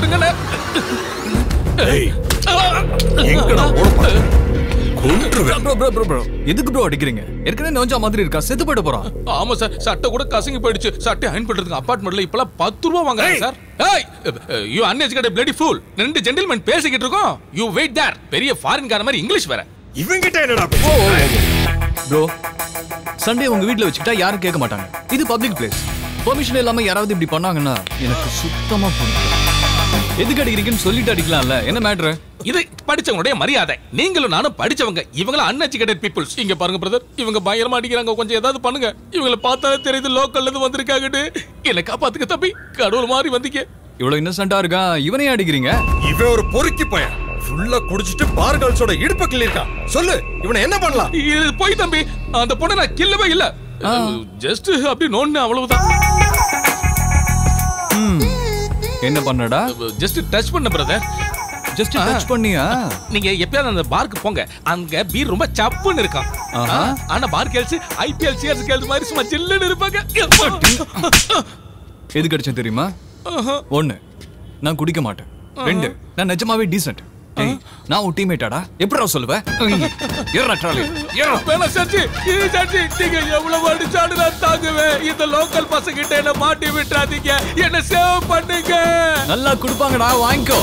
விட்டுருங்கண்ணே ஏய், எங்கடா ஓட போற? கொன்றுவேன். ப்ரோ ப்ரோ ப்ரோ ப்ரோ எதுக்கு ப்ரோ அடிக்கிறீங்க ஏற்கனவே நோஞ்சா மாதிரி இருக்கா செத்து போயிட போறான் ஆமா சார் சட்டை கூட கசங்கி போயிடுச்சு சட்டை அயன் பண்றதுக்கு அபார்ட்மெண்ட்ல இப்பலாம் பத்து ரூபா வாங்குறாங்க சார் ஏய் யூ அன்எஜுகேட்டட் பிளடி ஃபூல் ரெண்டு ஜென்டில்மேன் பேசிக்கிட்டு இருக்கோம் யூ வெயிட் தேர் பெரிய ஃபாரின் கார மாதிரி இங்கிலீஷ் வேற இவங்கிட்ட என்னடா ப்ரோ சண்டே உங்க வீட்ல வச்சுக்கிட்டா யாரும் கேட்க மாட்டாங்க இது பப்ளிக் பிளேஸ் பெர்மிஷன் இல்லாம யாராவது இப்படி பண்ணாங்கன்னா எனக்கு சுத்தமா பிடிக்கும் எதுக்கு அடிக்கிறீங்கன்னு சொல்லிட்டு அடிக்கலாம்ல என்ன மேட்ரு இது படிச்சவங்களுடைய மரியாதை நீங்களும் நானும் படிச்சவங்க இவங்கள அன்எஜுகேட்டட் பீப்புள்ஸ் இங்க பாருங்க பிரதர் இவங்க பயங்கரமா அடிக்கிறாங்க கொஞ்சம் ஏதாவது பண்ணுங்க இவங்கள பார்த்தாலே தெரியுது லோக்கல்ல இருந்து வந்திருக்காங்கன்னு என்ன காப்பாத்துக்க தம்பி கடவுள் மாதிரி வந்தீங்க இவ்வளவு இன்னசென்ட்டா இருக்கான் இவனையே அடிக்கிறீங்க இவன் ஒரு பொறுக்கி பையன் ஃபுல்லா குடிச்சிட்டு பார் கேர்ள்ஸோட இடுப்ப கிள்ளிருக்கான் சொல்லு இவனை என்ன பண்ணலாம் இது போய் தம்பி அந்த பொண்ணை நான் கில்லவே இல்ல ஜஸ்ட் அப்படி நோன்னு அவ்வளவுதான் என்ன பண்ணடா ஜஸ்ட் டச் பண்ண பிரதர் ஜஸ்ட் டச் பண்ணியா நீங்க எப்பயாவது அந்த பார்க்கு போங்க அங்க பீர் ரொம்ப சப்புன்னு இருக்கும் ஆஹா. ஆ, ஆனா பார் கேர்ள்ஸ் ஐபிஎல் சியர்ஸ் கேர்ள்ஸ் மாதிரி சும்மா சில்லுன்னு இருப்பாங்க எதுக்கு அடிச்சேன் தெரியுமா ஒண்ணு நான் குடிக்க மாட்டேன் ரெண்டு நான் நிஜமாவே டீசென்ட் ஏய் நான் உன் டீம்மேட்டாடா எப்படிடா சொல்லுவேன் ஏறா ட்ராலி ஏறா வேணாம் சர்ச்சி இது சர்ச்சி நீங்க எவ்வளவு அடிச்சாலும் நான் தாங்குவேன் இந்த லோக்கல் பசங்க கிட்ட என்ன மாட்டி விட்டுறாதீங்க என்ன சேவ் பண்ணுங்க நல்லா கொடுப்பாங்கடா வாங்கிக்கோ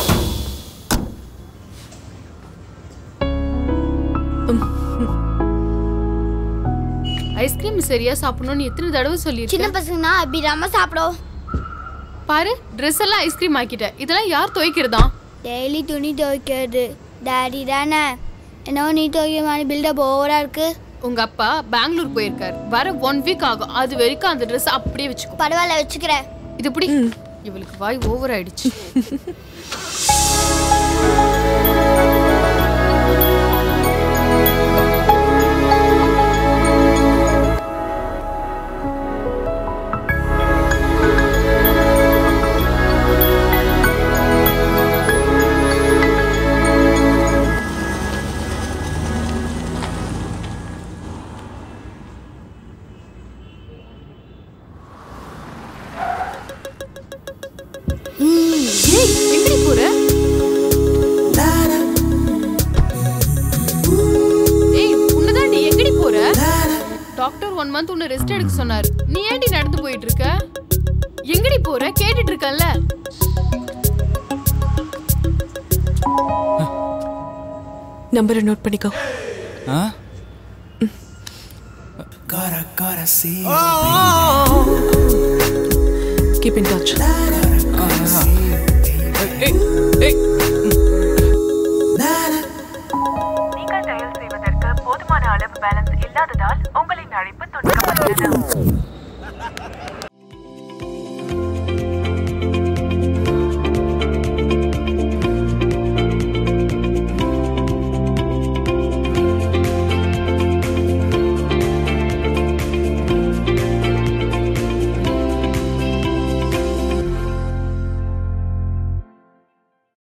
ஐஸ்கிரீம் சரியா சாப்பிடணும்னு எத்தனை தடவை சின்ன சொல்லியிருக்கேன் பசங்கன்னா அபிராம சாப்பிடும் பாரு ட்ரெஸ் எல்லாம் ஐஸ்கிரீம் ஆக்கிட்ட இதெல்லாம் யார் துவைக்கிறதா டெய்லி துணி துவைக்கிறது டாடி தானே என்னவோ நீ துவைக்க மாதிரி பில்டப் ஓவரா இருக்கு உங்க அப்பா பெங்களூர் போயிருக்காரு வர ஒன் வீக் ஆகும் அது வரைக்கும் அந்த ட்ரெஸ் அப்படியே வச்சுக்கோ பரவாயில்ல வச்சுக்கிறேன் இது இப்படி இவளுக்கு வாய் ஓவர் ஆயிடுச்சு ஏய், எங்கடி போற ஏய் உன்னதான் நீ எங்கடி போற டாக்டர் ஒன் மந்த் உன்னை ரெஸ்ட் எடுக்க சொன்னாரு நீ ஏன்டி நடந்து போயிட்டு இருக்க எங்கடி போற கேட்டுட்டு இருக்கல்ல நம்பரை நோட் பண்ணிக்கோ ஆ கீப் இன் டச் ஏய் ஏய் நீங்கள் டயல் செய்வதற்கு போதுமான அளவு பேலன்ஸ் இல்லாததால் உங்களின் அழைப்பு துண்டிக்கப்படுகிறது